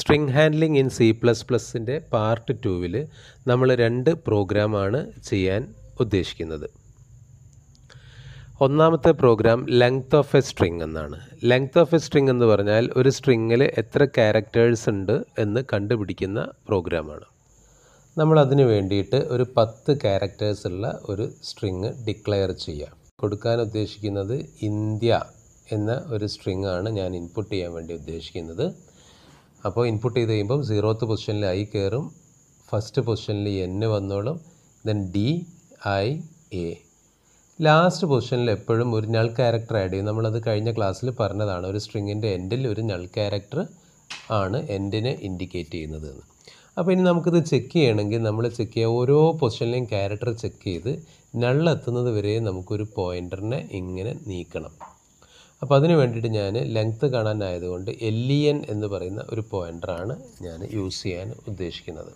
string handling in C plus പ്ലസിൻ്റെ part ടൂവിൽ നമ്മൾ രണ്ട് പ്രോഗ്രാമാണ് ചെയ്യാൻ ഉദ്ദേശിക്കുന്നത് ഒന്നാമത്തെ program length of a string എന്നാണ് ലെങ്ത് ഓഫ് എ സ്ട്രിങ് എന്ന് പറഞ്ഞാൽ ഒരു സ്ട്രിങ്ങിൽ എത്ര ക്യാരക്ടേഴ്സ് ഉണ്ട് എന്ന് കണ്ടുപിടിക്കുന്ന പ്രോഗ്രാമാണ് നമ്മൾ അതിന് വേണ്ടിയിട്ട് ഒരു പത്ത് ക്യാരക്ടേഴ്സ് ഉള്ള ഒരു സ്ട്രിങ് ഡിക്ലെയർ ചെയ്യാം കൊടുക്കാൻ ഉദ്ദേശിക്കുന്നത് ഇന്ത്യ എന്ന ഒരു സ്ട്രിങ് ആണ് ഞാൻ ഇൻപുട്ട് ചെയ്യാൻ വേണ്ടി ഉദ്ദേശിക്കുന്നത് അപ്പോൾ ഇൻപുട്ട് ചെയ്ത് കഴിയുമ്പം സീറോത്ത് പൊസിഷനിൽ ഐ കയറും ഫസ്റ്റ് പൊസിഷനിൽ എൻ വന്നോളും then D I A last പൊസിഷനിൽ എപ്പോഴും ഒരു നൾ ക്യാരക്ടർ ആഡ് ചെയ്യും നമ്മളത് കഴിഞ്ഞ ക്ലാസ്സിൽ പറഞ്ഞതാണ് ഒരു സ്ട്രിങ്ങിൻ്റെ എൻഡിൽ ഒരു നൾ ക്യാരക്ടർ ആണ് എൻഡിനെ ഇൻഡിക്കേറ്റ് ചെയ്യുന്നത് എന്ന് അപ്പോൾ ഇനി നമുക്കിത് ചെക്ക് ചെയ്യണമെങ്കിൽ നമ്മൾ ചെക്ക് ചെയ്യുക ഓരോ പൊസിഷനിലെയും ക്യാരക്ടർ ചെക്ക് ചെയ്ത് നൾ എത്തുന്നത് വരെ നമുക്കൊരു പോയിൻ്ററിനെ ഇങ്ങനെ നീക്കണം അപ്പോൾ അതിന് വേണ്ടിയിട്ട് ഞാൻ ലെങ്ത്ത് കാണാനായതുകൊണ്ട് എൽ ഇ എൻ എന്ന് പറയുന്ന ഒരു പോയിൻ്ററാണ് ഞാൻ യൂസ് ചെയ്യാൻ ഉദ്ദേശിക്കുന്നത്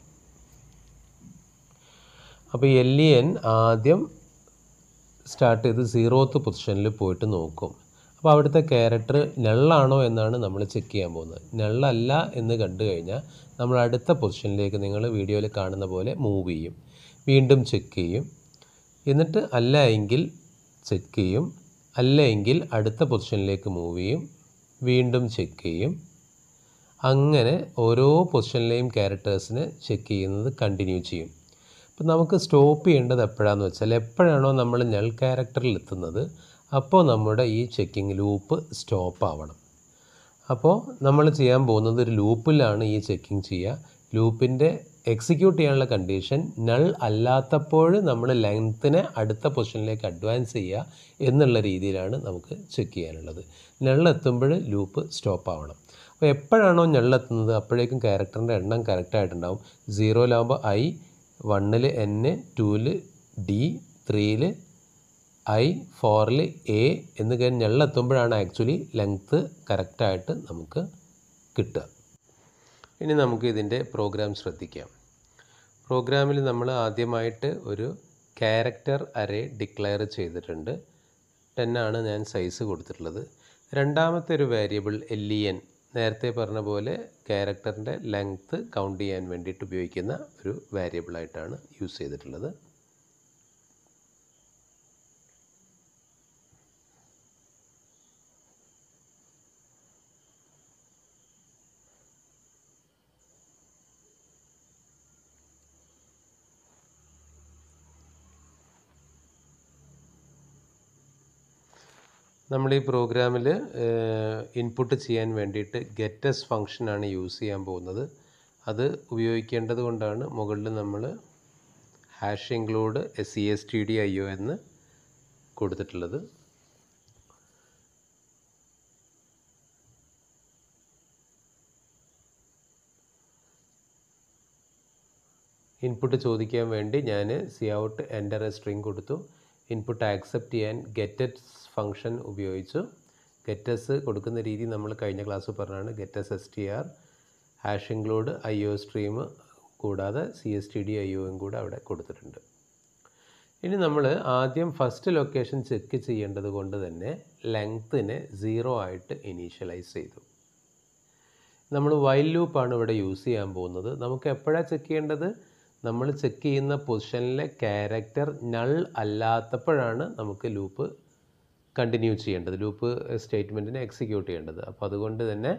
അപ്പോൾ എൽ ഇ എൻ ആദ്യം സ്റ്റാർട്ട് ചെയ്ത് സീറോത്ത് പൊസിഷനിൽ പോയിട്ട് നോക്കും അപ്പോൾ അവിടുത്തെ ക്യാരക്ടർ നള്ളാണോ എന്നാണ് നമ്മൾ ചെക്ക് ചെയ്യാൻ പോകുന്നത് നള്ളല്ല എന്ന് കണ്ടു കഴിഞ്ഞാൽ നമ്മൾ അടുത്ത പൊസിഷനിലേക്ക് നിങ്ങൾ വീഡിയോയിൽ കാണുന്ന പോലെ മൂവ് ചെയ്യും വീണ്ടും ചെക്ക് ചെയ്യും എന്നിട്ട് അല്ല എങ്കിൽ ചെക്ക് ചെയ്യും അല്ല എങ്കിൽ അടുത്ത പൊസിഷനിലേക്ക് മൂവ് ചെയ്യും വീണ്ടും ചെക്ക് ചെയ്യും അങ്ങനെ ഓരോ പൊസിഷനിലെയും ക്യാരക്ടേഴ്സിനെ ചെക്ക് ചെയ്യുന്നത് കണ്ടിന്യൂ ചെയ്യും അപ്പം നമുക്ക് സ്റ്റോപ്പ് ചെയ്യേണ്ടത് എപ്പോഴാണെന്ന് വെച്ചാൽ എപ്പോഴാണോ നമ്മൾ നൾ ക്യാരക്ടറിൽ എത്തുന്നത് അപ്പോൾ നമ്മുടെ ഈ ചെക്കിംഗ് ലൂപ്പ് സ്റ്റോപ്പ് ആവണം അപ്പോൾ നമ്മൾ ചെയ്യാൻ പോകുന്നത് ഒരു ലൂപ്പിലാണ് ഈ ചെക്കിംഗ് ചെയ്യുക ലൂപ്പിൻ്റെ എക്സിക്യൂട്ട് ചെയ്യാനുള്ള കണ്ടീഷൻ നൾ അല്ലാത്തപ്പോൾ നമ്മൾ ലെങ്ത്തിനെ അടുത്ത പൊസിഷനിലേക്ക് അഡ്വാൻസ് ചെയ്യുക എന്നുള്ള രീതിയിലാണ് നമുക്ക് ചെക്ക് ചെയ്യാനുള്ളത് നൾ എത്തുമ്പോൾ ലൂപ്പ് സ്റ്റോപ്പ് ആവണം അപ്പോൾ എപ്പോഴാണോ ഞള്ളെത്തുന്നത് അപ്പോഴേക്കും ക്യാരക്ടറിൻ്റെ എണ്ണം കറക്റ്റായിട്ടുണ്ടാവും സീറോയിലാകുമ്പോൾ ഐ വണ്ണിൽ എൻ ടൂവിൽ ഡി ത്രീയിൽ ഐ ഫോറിൽ എ എന്ന് കഴിഞ്ഞ് ഞള്ളെത്തുമ്പോഴാണ് ആക്ച്വലി ലെങ്ത്ത് കറക്റ്റായിട്ട് നമുക്ക് കിട്ടുക ഇനി നമുക്ക് ഇതിൻ്റെ പ്രോഗ്രാം ശ്രദ്ധിക്കാം പ്രോഗ്രാമിൽ നമ്മൾ ആദ്യമായിട്ട് ഒരു ക്യാരക്ടർ അറേ ഡിക്ലെയർ ചെയ്തിട്ടുണ്ട് ടെൻ ആണ് ഞാൻ സൈസ് കൊടുത്തിട്ടുള്ളത് രണ്ടാമത്തെ ഒരു വേരിയബിൾ എൽ ഇ എൻ നേരത്തെ പറഞ്ഞ പോലെ ക്യാരക്ടറിൻ്റെ ലെങ്ത്ത് കൗണ്ട് ചെയ്യാൻ വേണ്ടിയിട്ട് ഉപയോഗിക്കുന്ന ഒരു വേരിയബിളായിട്ടാണ് യൂസ് ചെയ്തിട്ടുള്ളത് നമ്മൾ ഈ പ്രോഗ്രാമിൽ ഇൻപുട്ട് ചെയ്യാൻ വേണ്ടിയിട്ട് ഗെറ്റസ് ഫങ്ഷനാണ് യൂസ് ചെയ്യാൻ പോകുന്നത് അത് ഉപയോഗിക്കേണ്ടത് കൊണ്ടാണ് മുകളിൽ നമ്മൾ hash include S C S T D I O എന്ന് കൊടുത്തിട്ടുള്ളത് ഇൻപുട്ട് ചോദിക്കാൻ വേണ്ടി ഞാൻ C out enter a string കൊടുത്തു ഇൻപുട്ട് ആക്സെപ്റ്റ് ചെയ്യാൻ ഗെറ്റസ് ഫങ്ഷൻ ഉപയോഗിച്ചു ഗെറ്റസ് കൊടുക്കുന്ന രീതി നമ്മൾ കഴിഞ്ഞ ക്ലാസ് പറഞ്ഞാണ് gets S T R hash include I O stream കൂടാതെ C S T D I ഒയും കൂടെ അവിടെ കൊടുത്തിട്ടുണ്ട് ഇനി നമ്മൾ ആദ്യം ഫസ്റ്റ് ലൊക്കേഷൻ ചെക്ക് ചെയ്യേണ്ടത് കൊണ്ട് തന്നെ ലെങ്ത്തിനെ സീറോ ആയിട്ട് ഇനീഷ്യലൈസ് ചെയ്തു നമ്മൾ വൈൽ ലൂപ്പാണ് ഇവിടെ യൂസ് ചെയ്യാൻ പോകുന്നത് നമുക്ക് എപ്പോഴാണ് ചെക്ക് ചെയ്യേണ്ടത് നമ്മൾ ചെക്ക് ചെയ്യുന്ന പൊസിഷനിലെ ക്യാരക്ടർ നൾ അല്ലാത്തപ്പോഴാണ് നമുക്ക് ലൂപ്പ് കണ്ടിന്യൂ ചെയ്യേണ്ടത് ലൂപ്പ് സ്റ്റേറ്റ്മെൻറ്റിനെ എക്സിക്യൂട്ട് ചെയ്യേണ്ടത് അപ്പോൾ അതുകൊണ്ട് തന്നെ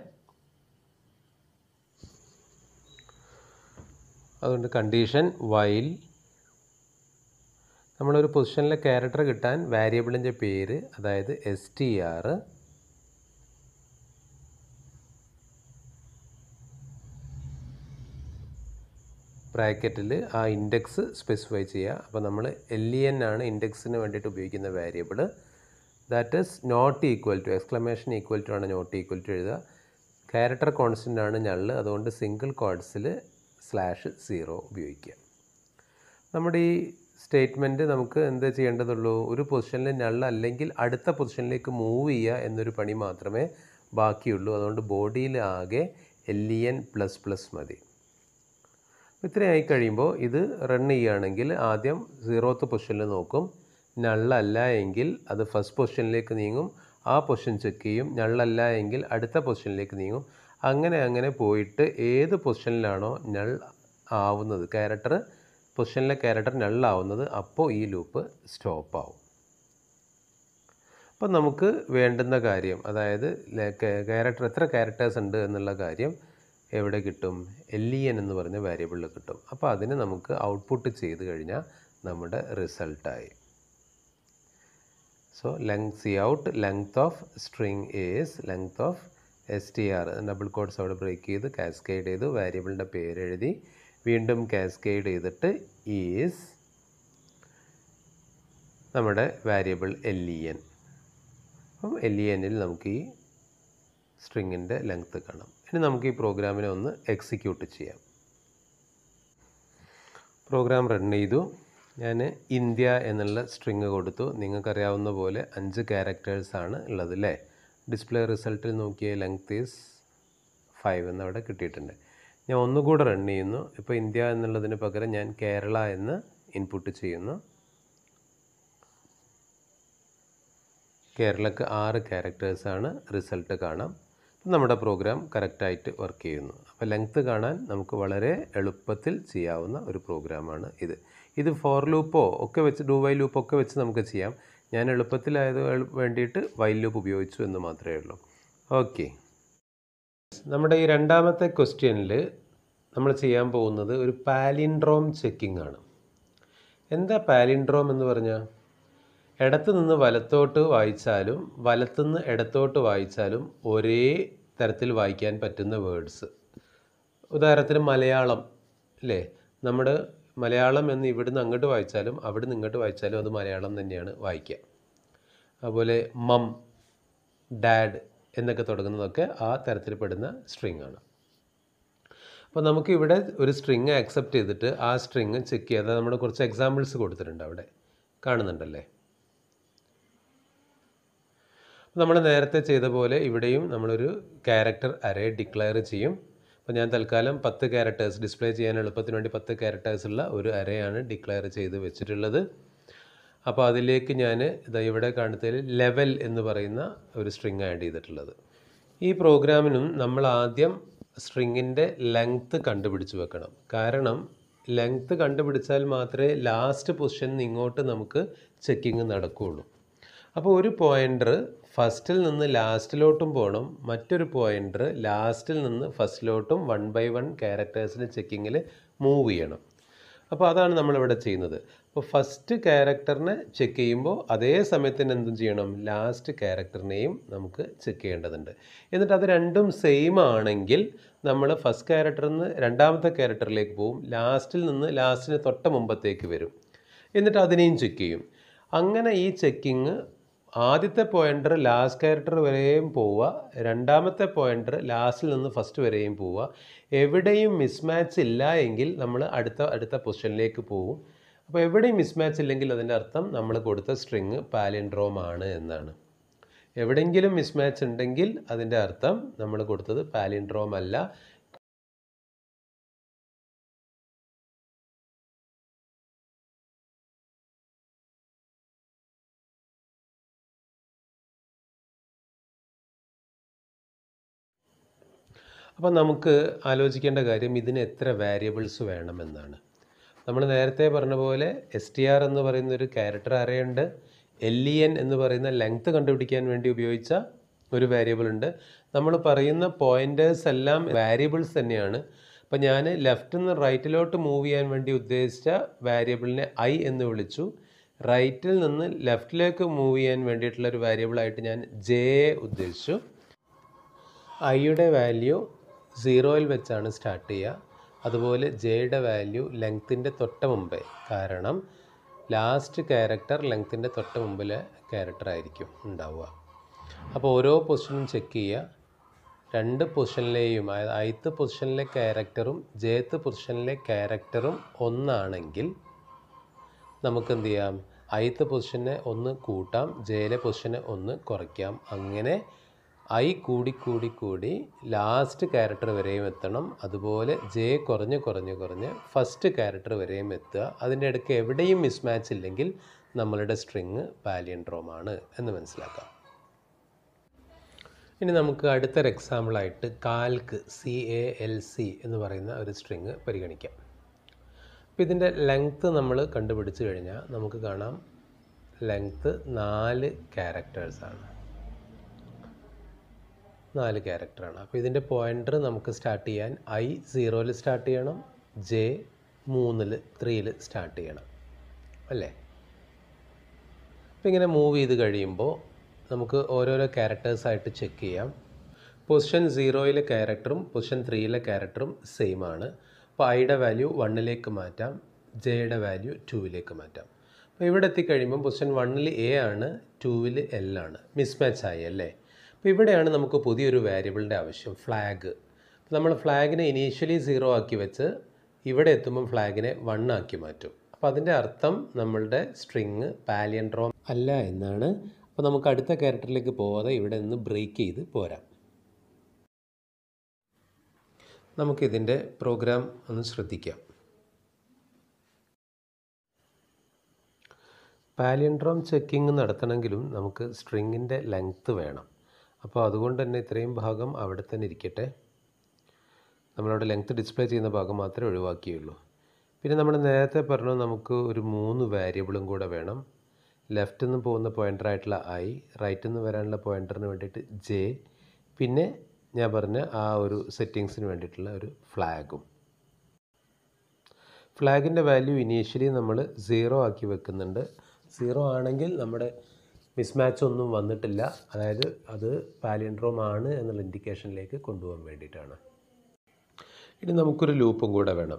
അതുകൊണ്ട് കണ്ടീഷൻ വൈൽ നമ്മളൊരു പൊസിഷനിലെ ക്യാരക്ടർ കിട്ടാൻ വാരിയബിളിൻ്റെ പേര് അതായത് എസ് ടി ആർ ബ്രാക്കറ്റിൽ ആ ഇൻഡെക്സ് സ്പെസിഫൈ ചെയ്യുക അപ്പോൾ നമ്മൾ എൽ ഇ എൻ ആണ് ഇൻഡെക്സിന് വേണ്ടിയിട്ട് ഉപയോഗിക്കുന്ന variable that is not equal to exclamation equal to ആണ് നോട്ട് ഈക്വൽ ടു എഴുതുക ക്യാരക്ടർ കോൺസ്റ്റൻ്റ് ആണ് ഞള്ള് അതുകൊണ്ട് സിംഗിൾ കോഡ്സിൽ സ്ലാഷ് സീറോ ഉപയോഗിക്കുക നമ്മുടെ ഈ സ്റ്റേറ്റ്മെൻറ്റ് നമുക്ക് എന്താ ചെയ്യേണ്ടതുള്ളൂ ഒരു പൊസിഷനിൽ ഞള്ള അല്ലെങ്കിൽ അടുത്ത പൊസിഷനിലേക്ക് മൂവ് ചെയ്യുക എന്നൊരു പണി മാത്രമേ ബാക്കിയുള്ളൂ അതുകൊണ്ട് ബോഡിയിൽ ആകെ L E N plus plus മതി ഇത്രയായി കഴിയുമ്പോൾ ഇത് റൺ ചെയ്യുകയാണെങ്കിൽ ആദ്യം സീറോത്ത് പൊസിഷനിൽ നോക്കും നള്ളല്ല എങ്കിൽ അത് ഫസ്റ്റ് പൊസിഷനിലേക്ക് നീങ്ങും ആ പൊസിഷൻ ചെക്ക് ചെയ്യും നള്ളല്ല എങ്കിൽ അടുത്ത പൊസിഷനിലേക്ക് നീങ്ങും അങ്ങനെ അങ്ങനെ പോയിട്ട് ഏത് പൊസിഷനിലാണോ നൾ ആവുന്നത് ക്യാരക്ടർ പൊസിഷനിലെ ക്യാരക്ടർ നൾ ആവുന്നത് അപ്പോൾ ഈ ലൂപ്പ് സ്റ്റോപ്പ് ആവും അപ്പോൾ നമുക്ക് വേണ്ടുന്ന കാര്യം അതായത് ക്യാരക്ടർ എത്ര ക്യാരക്ടേഴ്സ് ഉണ്ട് എന്നുള്ള കാര്യം എവിടെ കിട്ടും എൽ ഇ എൻ എന്ന് പറഞ്ഞ വേരിയബിളിൽ കിട്ടും അപ്പോൾ അതിന് നമുക്ക് ഔട്ട്പുട്ട് ചെയ്ത് കഴിഞ്ഞാൽ നമ്മുടെ റിസൾട്ടായി so length C out length of string is length of S T R double quotes അവിടെ ബ്രേക്ക് ചെയ്ത് കാസ്കേഡ് ചെയ്തു വേരിയബിളിൻ്റെ പേര് എഴുതി വീണ്ടും കാസ്കേഡ് ചെയ്തിട്ട് ഈസ് നമ്മുടെ വേരിയബിൾ എൽ ഇ എൻ അപ്പം എൽ ഇ എന്നിൽ നമുക്ക് ഈ സ്ട്രിങ്ങിൻ്റെ ലെങ്ത്ത് കാണാം ഇനി നമുക്ക് ഈ പ്രോഗ്രാമിനെ ഒന്ന് എക്സിക്യൂട്ട് ചെയ്യാം പ്രോഗ്രാം റൺ ചെയ്തു ഞാൻ ഇന്ത്യ എന്നുള്ള സ്ട്രിങ് കൊടുത്തു നിങ്ങൾക്കറിയാവുന്ന പോലെ അഞ്ച് ക്യാരക്ടേഴ്സാണ് ഉള്ളത് അല്ലേ ഡിസ്പ്ലേ റിസൾട്ടിൽ നോക്കിയ ലെങ്ത് ഈസ് ഫൈവ് എന്നവിടെ കിട്ടിയിട്ടുണ്ട് ഞാൻ ഒന്നുകൂടെ റൺ ചെയ്യുന്നു ഇപ്പോൾ ഇന്ത്യ എന്നുള്ളതിന് പകരം ഞാൻ കേരള എന്ന് ഇൻപുട്ട് ചെയ്യുന്നു കേരളക്ക് ആറ് ക്യാരക്ടേഴ്സാണ് റിസൾട്ട് കാണാം നമ്മുടെ പ്രോഗ്രാം കറക്റ്റായിട്ട് വർക്ക് ചെയ്യുന്നു അപ്പോൾ ലെങ്ത്ത് കാണാൻ നമുക്ക് വളരെ എളുപ്പത്തിൽ ചെയ്യാവുന്ന ഒരു പ്രോഗ്രാമാണ് ഇത് ഇത് ഫോർ ലൂപ്പോ ഒക്കെ വെച്ച് ഡു വൈ ലൂപ്പോ ഒക്കെ വെച്ച് നമുക്ക് ചെയ്യാം ഞാൻ എളുപ്പത്തിലായത് വേണ്ടിയിട്ട് വൈൽ ലൂപ്പ് ഉപയോഗിച്ചു എന്ന് മാത്രമേ ഉള്ളൂ ഓക്കെ നമ്മുടെ ഈ രണ്ടാമത്തെ ക്വസ്റ്റ്യനിൽ നമ്മൾ ചെയ്യാൻ പോകുന്നത് ഒരു പാലിൻഡ്രോം ചെക്കിംഗ് ആണ് എന്താ പാലിൻഡ്രോം എന്ന് പറഞ്ഞാൽ ഇടത്ത് നിന്ന് വലത്തോട്ട് വായിച്ചാലും വലത്തുനിന്ന് ഇടത്തോട്ട് വായിച്ചാലും ഒരേ തരത്തിൽ വായിക്കാൻ പറ്റുന്ന വേർഡ്സ് ഉദാഹരണത്തിന് മലയാളം അല്ലേ നമ്മുടെ മലയാളം എന്ന് ഇവിടുന്ന് അങ്ങോട്ട് വായിച്ചാലും അവിടുന്ന് ഇങ്ങോട്ട് വായിച്ചാലും അത് മലയാളം തന്നെയാണ് വായിക്കുക അതുപോലെ മം ഡാഡ് എന്നൊക്കെ തുടങ്ങുന്നതൊക്കെ ആ തരത്തിൽപ്പെടുന്ന സ്ട്രിങ് ആണ് അപ്പോൾ നമുക്ക് ഇവിടെ ഒരു സ്ട്രിങ് ആക്സെപ്റ്റ് ചെയ്തിട്ട് ആ സ്ട്രിങ് ചെക്ക് ചെയ്യാതെ നമ്മൾ കുറച്ച് എക്സാമ്പിൾസ് കൊടുത്തിട്ടുണ്ട് അവിടെ കാണുന്നുണ്ടല്ലേ നമ്മൾ നേരത്തെ ചെയ്ത പോലെ ഇവിടെയും നമ്മളൊരു ക്യാരക്ടർ അറേ ഡിക്ലെയർ ചെയ്യും അപ്പോൾ ഞാൻ തൽക്കാലം പത്ത് ക്യാരക്ടേഴ്സ് ഡിസ്പ്ലേ ചെയ്യാൻ എളുപ്പത്തിന് വേണ്ടി പത്ത് ക്യാരക്ടേഴ്സ് ഉള്ള ഒരു അറേയാണ് ഡിക്ലെയർ ചെയ്ത് വെച്ചിട്ടുള്ളത് അപ്പോൾ അതിലേക്ക് ഞാൻ ഇതാ ഇവിടെ കാണുന്നതിൽ ലെവൽ എന്ന് പറയുന്ന ഒരു സ്ട്രിങ് ആഡ് ചെയ്തിട്ടുള്ളത് ഈ പ്രോഗ്രാമിനും നമ്മൾ ആദ്യം സ്ട്രിങ്ങിൻ്റെ ലെങ്ത്ത് കണ്ടുപിടിച്ച് വെക്കണം കാരണം ലെങ്ത്ത് കണ്ടുപിടിച്ചാൽ മാത്രമേ ലാസ്റ്റ് പൊസിഷനിൽ നിന്ന് ഇങ്ങോട്ട് നമുക്ക് ചെക്കിങ് നടക്കുകയുള്ളൂ അപ്പോൾ ഒരു പോയിൻ്റർ ഫസ്റ്റിൽ നിന്ന് ലാസ്റ്റിലോട്ടും പോകണം മറ്റൊരു പോയിൻ്റർ ലാസ്റ്റിൽ നിന്ന് ഫസ്റ്റിലോട്ടും വൺ ബൈ വൺ ക്യാരക്ടേഴ്സിന് ചെക്കിങ്ങിൽ മൂവ് ചെയ്യണം അപ്പോൾ അതാണ് നമ്മളിവിടെ ചെയ്യുന്നത് അപ്പോൾ ഫസ്റ്റ് ക്യാരക്ടറിനെ ചെക്ക് ചെയ്യുമ്പോൾ അതേ സമയത്തിന് എന്തും ചെയ്യണം ലാസ്റ്റ് ക്യാരക്ടറിനെയും നമുക്ക് ചെക്ക് ചെയ്യേണ്ടതുണ്ട് എന്നിട്ട് അത് രണ്ടും സെയിം ആണെങ്കിൽ നമ്മൾ ഫസ്റ്റ് ക്യാരക്ടറിൽ നിന്ന് രണ്ടാമത്തെ ക്യാരക്ടറിലേക്ക് പോകും ലാസ്റ്റിൽ നിന്ന് ലാസ്റ്റിന് തൊട്ട മുമ്പത്തേക്ക് വരും എന്നിട്ട് അതിനെയും ചെക്ക് ചെയ്യും അങ്ങനെ ഈ ചെക്കിങ് ആദ്യത്തെ പോയിൻ്റർ ലാസ്റ്റ് ക്യാരക്ടർ വരെയും പോവുക രണ്ടാമത്തെ പോയിൻ്റർ ലാസ്റ്റിൽ നിന്ന് ഫസ്റ്റ് വരെയും പോവുക എവിടെയും മിസ്മാച്ച് ഇല്ല എങ്കിൽ നമ്മൾ അടുത്ത അടുത്ത പൊസിഷനിലേക്ക് പോകും അപ്പോൾ എവിടെയും മിസ്മാച്ച് ഇല്ലെങ്കിൽ അതിൻ്റെ അർത്ഥം നമ്മൾ കൊടുത്ത സ്ട്രിങ് പാലിൻഡ്രോം ആണ് എന്നാണ് എവിടെയെങ്കിലും മിസ്മാച്ച് ഉണ്ടെങ്കിൽ അതിൻ്റെ അർത്ഥം നമ്മൾ കൊടുത്തത് പാലിൻഡ്രോം അല്ല അപ്പോൾ നമുക്ക് ആലോചിക്കേണ്ട കാര്യം ഇതിന് എത്ര വേരിയബിൾസ് വേണമെന്നാണ് നമ്മൾ നേരത്തെ പറഞ്ഞ പോലെ എസ് ടി ആർ എന്ന് പറയുന്ന ഒരു ക്യാരക്ടർ അറേ ഉണ്ട് എൽ ഇ എൻ എന്ന് പറയുന്ന ലെങ്ത് കണ്ടുപിടിക്കാൻ വേണ്ടി ഉപയോഗിച്ച ഒരു വേരിയബിൾ ഉണ്ട് നമ്മൾ പറയുന്ന പോയിൻറ്റേഴ്സ് എല്ലാം വേരിയബിൾസ് തന്നെയാണ് അപ്പോൾ ഞാൻ ലെഫ്റ്റിൽ നിന്ന് റൈറ്റിലോട്ട് മൂവ് ചെയ്യാൻ വേണ്ടി ഉദ്ദേശിച്ച വേരിയബിളിനെ ഐ എന്ന് വിളിച്ചു റൈറ്റിൽ നിന്ന് ലെഫ്റ്റിലേക്ക് മൂവ് ചെയ്യാൻ വേണ്ടിയിട്ടുള്ള ഒരു വേരിയബിളായിട്ട് ഞാൻ ജെ ഉദ്ദേശിച്ചു ഐയുടെ വാല്യൂ സീറോയിൽ വെച്ചാണ് സ്റ്റാർട്ട് ചെയ്യുക അതുപോലെ ജെയുടെ വാല്യൂ ലെങ്ത്തിൻ്റെ തൊട്ട മുമ്പേ കാരണം ലാസ്റ്റ് ക്യാരക്ടർ ലെങ്ത്തിൻ്റെ തൊട്ട മുമ്പിലെ ക്യാരക്ടർ ആയിരിക്കും ഉണ്ടാവുക അപ്പോൾ ഓരോ പൊസിഷനും ചെക്ക് ചെയ്യുക രണ്ട് പൊസിഷനിലെയും അതായത് ഐത്ത് പൊസിഷനിലെ ക്യാരക്ടറും ജേത്ത് പൊസിഷനിലെ ക്യാരക്ടറും ഒന്നാണെങ്കിൽ നമുക്ക് എന്ത് ചെയ്യാം ഐത്ത് പൊസിഷനെ ഒന്ന് കൂട്ടാം ജയിലെ പൊസിഷനെ ഒന്ന് കുറയ്ക്കാം അങ്ങനെ ഐ കൂടി കൂടി കൂടി ലാസ്റ്റ് ക്യാരക്ടർ വരെയും എത്തണം അതുപോലെ ജെ കുറഞ്ഞ് കുറഞ്ഞ് കുറഞ്ഞ് ഫസ്റ്റ് ക്യാരക്ടർ വരെയും എത്തുക അതിൻ്റെ ഇടയ്ക്ക് എവിടെയും മിസ്മാച്ച് ഇല്ലെങ്കിൽ നമ്മളുടെ സ്ട്രിങ് പാലിയൻഡ്രോം ആണ് എന്ന് മനസ്സിലാക്കാം ഇനി നമുക്ക് അടുത്തൊരു എക്സാമ്പിളായിട്ട് calc C A L C എന്ന് പറയുന്ന ഒരു സ്ട്രിങ് പരിഗണിക്കാം അപ്പോൾ ഇതിൻ്റെ ലെങ്ത്ത് നമ്മൾ കണ്ടുപിടിച്ച് കഴിഞ്ഞാൽ നമുക്ക് കാണാം ലെങ്ത്ത് നാല് ക്യാരക്ടേഴ്സാണ് നാല് ക്യാരക്ടറാണ് അപ്പോൾ ഇതിൻ്റെ പോയിൻ്റർ നമുക്ക് സ്റ്റാർട്ട് ചെയ്യാൻ ഐ സീറോയിൽ സ്റ്റാർട്ട് ചെയ്യണം ജെ മൂന്നിൽ ത്രീയിൽ സ്റ്റാർട്ട് ചെയ്യണം അല്ലേ അപ്പോൾ ഇങ്ങനെ മൂവ് ചെയ്ത് കഴിയുമ്പോൾ നമുക്ക് ഓരോരോ ക്യാരക്ടേഴ്സായിട്ട് ചെക്ക് ചെയ്യാം പൊസിഷൻ സീറോയിലെ ക്യാരക്ടറും പൊസിഷൻ ത്രീയിലെ ക്യാരക്ടറും സെയിം ആണ് അപ്പോൾ ഐയുടെ വാല്യൂ വണ്ണിലേക്ക് മാറ്റാം ജെയുടെ വാല്യൂ ടൂവിലേക്ക് മാറ്റാം അപ്പോൾ ഇവിടെ എത്തിക്കഴിയുമ്പോൾ പൊസിഷൻ വണ്ണിൽ എ ആണ് ടൂവിൽ എൽ ആണ് മിസ്മാച്ച് ആയി അല്ലേ അപ്പോൾ ഇവിടെയാണ് നമുക്ക് പുതിയൊരു വേരിയബിളിൻ്റെ ആവശ്യം ഫ്ലാഗ് അപ്പോൾ നമ്മൾ ഫ്ലാഗിനെ ഇനീഷ്യലി സീറോ ആക്കി വെച്ച് ഇവിടെ എത്തുമ്പം ഫ്ലാഗിനെ വൺ ആക്കി മാറ്റും അപ്പോൾ അതിൻ്റെ അർത്ഥം നമ്മളുടെ സ്ട്രിങ് പാലിയൻഡ്രോം അല്ല എന്നാണ് അപ്പോൾ നമുക്ക് അടുത്ത ക്യാരക്ടറിലേക്ക് പോവാതെ ഇവിടെ നിന്ന് ബ്രേക്ക് ചെയ്ത് പോരാം നമുക്കിതിൻ്റെ പ്രോഗ്രാം ഒന്ന് ശ്രദ്ധിക്കാം പാലിയൻഡ്രോം ചെക്കിംഗ് നടത്തണമെങ്കിലും നമുക്ക് സ്ട്രിങ്ങിൻ്റെ ലെങ്ത്ത് വേണം അപ്പോൾ അതുകൊണ്ട് തന്നെ ഇത്രയും ഭാഗം അവിടെ തന്നെ ഇരിക്കട്ടെ നമ്മളവിടെ ലെങ്ത്ത് ഡിസ്പ്ലേ ചെയ്യുന്ന ഭാഗം മാത്രമേ ഒഴിവാക്കിയുള്ളൂ പിന്നെ നമ്മൾ നേരത്തെ പറഞ്ഞു നമുക്ക് ഒരു മൂന്ന് വേരിയബിളും കൂടെ വേണം ലെഫ്റ്റിൽ നിന്ന് പോകുന്ന പോയിൻ്ററായിട്ടുള്ള ഐ റൈറ്റിൽ നിന്ന് വരാനുള്ള പോയിൻ്ററിന് വേണ്ടിയിട്ട് ജെ പിന്നെ ഞാൻ പറഞ്ഞ ആ ഒരു സെറ്റിങ്സിന് വേണ്ടിയിട്ടുള്ള ഒരു ഫ്ലാഗും ഫ്ലാഗിൻ്റെ വാല്യൂ ഇനീഷ്യലി നമ്മൾ സീറോ ആക്കി വെക്കുന്നുണ്ട് സീറോ ആണെങ്കിൽ നമ്മുടെ മിസ്മാച്ച് ഒന്നും വന്നിട്ടില്ല അതായത് അത് പാലിയൻഡ്രോം ആണ് എന്നുള്ള ഇൻഡിക്കേഷനിലേക്ക് കൊണ്ടുപോകാൻ വേണ്ടിയിട്ടാണ് ഇനി നമുക്കൊരു ലൂപ്പും കൂടെ വേണം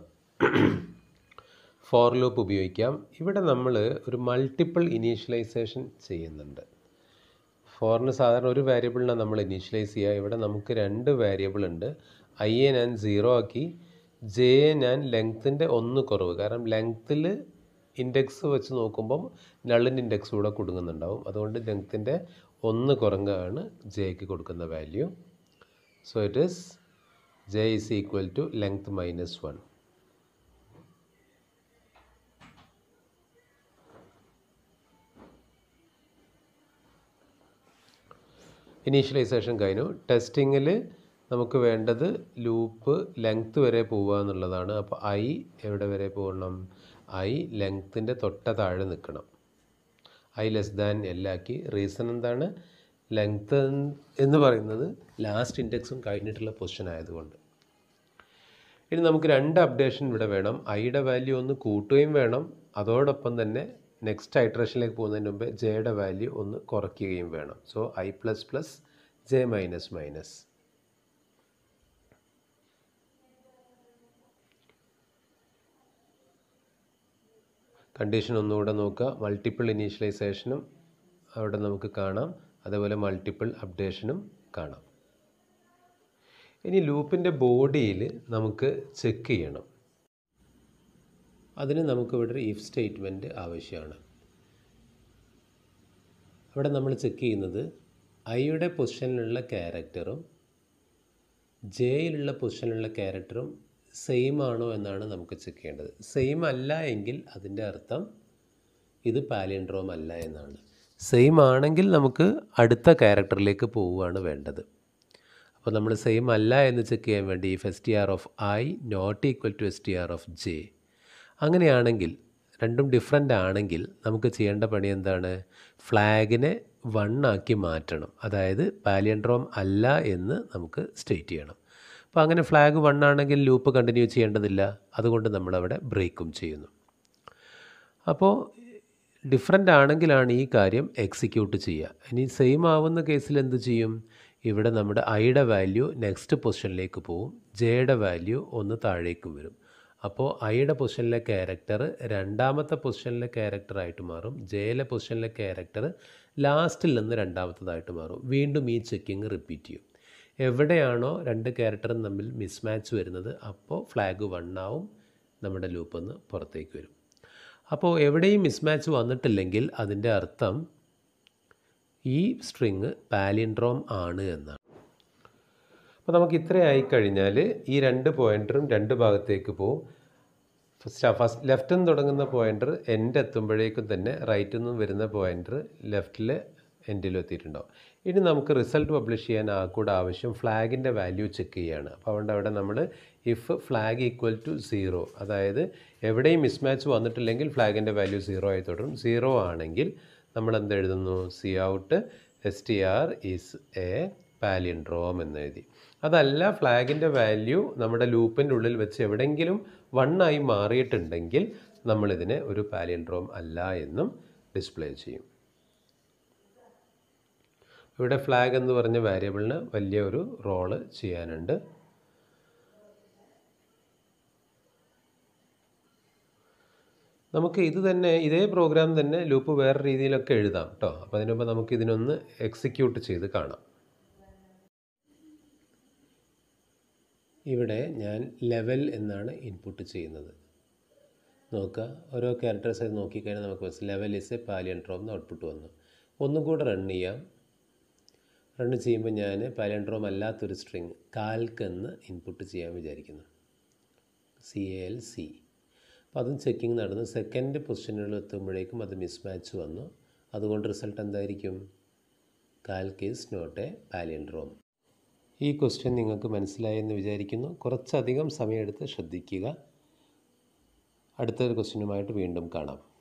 ഫോർ ലൂപ്പ് ഉപയോഗിക്കാം ഇവിടെ നമ്മൾ ഒരു മൾട്ടിപ്പിൾ ഇനീഷ്യലൈസേഷൻ ചെയ്യുന്നുണ്ട് ഫോറിന് സാധാരണ ഒരു വേരിയബിളിനാണ് നമ്മൾ ഇനീഷ്യലൈസ് ചെയ്യുക ഇവിടെ നമുക്ക് രണ്ട് വേരിയബിൾ ഉണ്ട് ഐയെ ഞാൻ സീറോ ആക്കി ജെയെ ഞാൻ ലെങ്ത്തിൻ്റെ ഒന്ന് കുറവ് കാരണം ലെങ്ത്തിൽ ഇൻഡെക്സ് വെച്ച് നോക്കുമ്പം നള്ളിൻ്റെ ഇൻഡെക്സ് കൂടെ കൊടുക്കുന്നുണ്ടാവും അതുകൊണ്ട് ലെങ്ത്തിൻ്റെ ഒന്ന് കുറങ്ങാണ് ജെക്ക് കൊടുക്കുന്ന value so it is J is equal to length minus one initialization കഴിഞ്ഞു ടെസ്റ്റിങ്ങിൽ നമുക്ക് വേണ്ടത് ലൂപ്പ് ലെങ്ത്ത് വരെ പോവുക എന്നുള്ളതാണ് അപ്പോൾ ഐ എവിടെ വരെ പോകണം ഐ ലെങ്ത്തിൻ്റെ തൊട്ട താഴെ നിൽക്കണം ഐ ലെസ് ദാൻ എല്ലാക്കി റീസൺ എന്താണ് ലെങ്ത്ത് എന്ന് പറയുന്നത് ലാസ്റ്റ് ഇൻഡെക്സും കഴിഞ്ഞിട്ടുള്ള പൊസിഷൻ ആയതുകൊണ്ട് ഇനി നമുക്ക് രണ്ട് അപ്ഡേഷൻ ഇവിടെ വേണം ഐയുടെ വാല്യൂ ഒന്ന് കൂട്ടുകയും വേണം അതോടൊപ്പം തന്നെ നെക്സ്റ്റ് ഐട്രേഷനിലേക്ക് പോകുന്നതിന് മുമ്പ് ജെയുടെ വാല്യൂ ഒന്ന് കുറയ്ക്കുകയും വേണം so I plus plus J minus minus condition ഒന്നുകൂടെ നോക്കുക മൾട്ടിപ്പിൾ ഇനീഷ്യലൈസേഷനും അവിടെ നമുക്ക് കാണാം അതേപോലെ മൾട്ടിപ്പിൾ അപ്ഡേഷനും കാണാം ഇനി ലൂപ്പിൻ്റെ ബോഡിയിൽ നമുക്ക് ചെക്ക് ചെയ്യണം അതിന് നമുക്ക് ഇവിടെ ഒരു ഇഫ് സ്റ്റേറ്റ്മെൻറ്റ് ആവശ്യമാണ് അവിടെ നമ്മൾ ചെക്ക് ചെയ്യുന്നത് ഐയുടെ പൊസിഷനിലുള്ള ക്യാരക്ടറും ജെയിലുള്ള പൊസിഷനിലുള്ള ക്യാരക്ടറും സെയിം ആണോ എന്നാണ് നമുക്ക് ചെക്ക് ചെയ്യേണ്ടത് സെയിം അല്ല എങ്കിൽ അതിൻ്റെ അർത്ഥം ഇത് പാലിയൻഡ്രോം അല്ല എന്നാണ് സെയിം ആണെങ്കിൽ നമുക്ക് അടുത്ത ക്യാരക്ടറിലേക്ക് പോവുകയാണ് വേണ്ടത് അപ്പോൾ നമ്മൾ സെയിം അല്ല എന്ന് ചെക്ക് ചെയ്യാൻ വേണ്ടി if S T R of I not equal to S T R of J അങ്ങനെയാണെങ്കിൽ രണ്ടും ഡിഫറെൻ്റ് ആണെങ്കിൽ നമുക്ക് ചെയ്യേണ്ട പണി എന്താണ് ഫ്ലാഗിനെ വൺ ആക്കി മാറ്റണം അതായത് പാലിയൻഡ്രോം അല്ല എന്ന് നമുക്ക് സ്റ്റേറ്റ് ചെയ്യണം അപ്പോൾ അങ്ങനെ ഫ്ലാഗ് വൺ ആണെങ്കിൽ ലൂപ്പ് കണ്ടിന്യൂ ചെയ്യേണ്ടതില്ല അതുകൊണ്ട് നമ്മളവിടെ ബ്രേക്കും ചെയ്യുന്നു അപ്പോൾ ഡിഫറെൻ്റ് ആണെങ്കിലാണ് ഈ കാര്യം എക്സിക്യൂട്ട് ചെയ്യുക ഇനി സെയിം ആവുന്ന കേസിൽ എന്ത് ചെയ്യും ഇവിടെ നമ്മുടെ ഐയുടെ വാല്യൂ നെക്സ്റ്റ് പൊസിഷനിലേക്ക് പോവും ജെയുടെ വാല്യൂ ഒന്ന് താഴേക്കും വരും അപ്പോൾ ഐയുടെ പൊസിഷനിലെ ക്യാരക്ടർ രണ്ടാമത്തെ പൊസിഷനിലെ ക്യാരക്ടറായിട്ട് മാറും ജെയിലെ പൊസിഷനിലെ ക്യാരക്ടർ ലാസ്റ്റിൽ നിന്ന് രണ്ടാമത്തതായിട്ട് മാറും വീണ്ടും ഈ ചെക്കിങ് റിപ്പീറ്റ് ചെയ്യും എവിടെയാണോ രണ്ട് ക്യാരക്ടറും തമ്മിൽ മിസ്മാച്ച് വരുന്നത് അപ്പോൾ ഫ്ലാഗ് വൺ ആവും നമ്മുടെ ലൂപ്പിൽ നിന്ന് പുറത്തേക്ക് വരും അപ്പോൾ എവിടെയും മിസ്മാച്ച് വന്നിട്ടില്ലെങ്കിൽ അതിൻ്റെ അർത്ഥം ഈ സ്ട്രിങ് പാലിൻഡ്രോം ആണ് എന്നാണ് അപ്പോൾ നമുക്ക് ഇത്രയായി കഴിഞ്ഞാൽ ഈ രണ്ട് പോയിൻ്ററും രണ്ട് ഭാഗത്തേക്ക് പോവും ഫസ്റ്റ് ഫസ്റ്റ് ലെഫ്റ്റിൽ നിന്ന് തുടങ്ങുന്ന പോയിൻ്റർ എൻഡ് എത്തുമ്പോഴേക്കും തന്നെ റൈറ്റിൽ നിന്നും വരുന്ന പോയിൻ്റർ ലെഫ്റ്റിൽ എൻഡിലും എത്തിയിട്ടുണ്ടാവും ഇനി നമുക്ക് റിസൾട്ട് പബ്ലിഷ് ചെയ്യാൻ ആ കൂടെ ആവശ്യം ഫ്ലാഗിൻ്റെ വാല്യൂ ചെക്ക് ചെയ്യുകയാണ് അപ്പോൾ അതുകൊണ്ട് അവിടെ നമ്മൾ if flag equal to zero അതായത് എവിടെയും മിസ്മാച്ച് വന്നിട്ടില്ലെങ്കിൽ ഫ്ലാഗിൻ്റെ വാല്യൂ സീറോ ആയി തുടരും സീറോ ആണെങ്കിൽ നമ്മൾ എന്ത് എഴുതുന്നു C out S T R is a palindrome എന്ന് എഴുതി അതല്ല ഫ്ലാഗിൻ്റെ വാല്യൂ നമ്മുടെ ലൂപ്പിൻ്റെ ഉള്ളിൽ വെച്ച് എവിടെയെങ്കിലും വൺ ആയി മാറിയിട്ടുണ്ടെങ്കിൽ നമ്മളിതിനെ ഒരു പാലിയൻഡ്രോം അല്ല എന്നും ഡിസ്പ്ലേ ചെയ്യും ഇവിടെ ഫ്ലാഗ് എന്ന് പറഞ്ഞ വേരിയബിളിന് വലിയ ഒരു റോള് ചെയ്യാനുണ്ട് നമുക്ക് ഇത് തന്നെ ഇതേ പ്രോഗ്രാം തന്നെ ലൂപ്പ് വേറെ രീതിയിലൊക്കെ എഴുതാം കേട്ടോ അപ്പോൾ അതിന് മുമ്പ് നമുക്ക് ഇതിനൊന്ന് എക്സിക്യൂട്ട് ചെയ്ത് കാണാം ഇവിടെ ഞാൻ ലെവൽ എന്നാണ് ഇൻപുട്ട് ചെയ്യുന്നത് നോക്കുക ഓരോ ക്യാരക്ടേഴ്സ് ആയി നോക്കിക്കഴിഞ്ഞാൽ നമുക്ക് മനസ്സിലാവും ലെവൽ ഇസ് എ പാലിയൻട്രോം എന്ന് ഔട്ട്പുട്ട് വന്നു ഒന്നും കൂടെ റൺ ചെയ്യാം റൺ ചെയ്യുമ്പോൾ ഞാൻ പാലിയൻട്രോം അല്ലാത്തൊരു സ്ട്രിങ് കാൽക്ക് എന്ന് ഇൻപുട്ട് ചെയ്യാൻ വിചാരിക്കുന്നു സി എ എൽ സി അപ്പോൾ അതും ചെക്കിങ് നടന്നു സെക്കൻഡ് പൊസിഷനുകൾ എത്തുമ്പോഴേക്കും അത് മിസ്മാച്ച് വന്നു അതുകൊണ്ട് റിസൾട്ട് എന്തായിരിക്കും കാൽക്ക് ഈസ് നോട്ട് എ പാലിയൻഡ്രോം ഈ ക്വസ്റ്റ്യൻ നിങ്ങൾക്ക് മനസ്സിലായെന്ന് വിചാരിക്കുന്നു കുറച്ചധികം സമയമെടുത്ത് ശ്രദ്ധിക്കുക അടുത്തൊരു ക്വസ്റ്റ്യനുമായിട്ട് വീണ്ടും കാണാം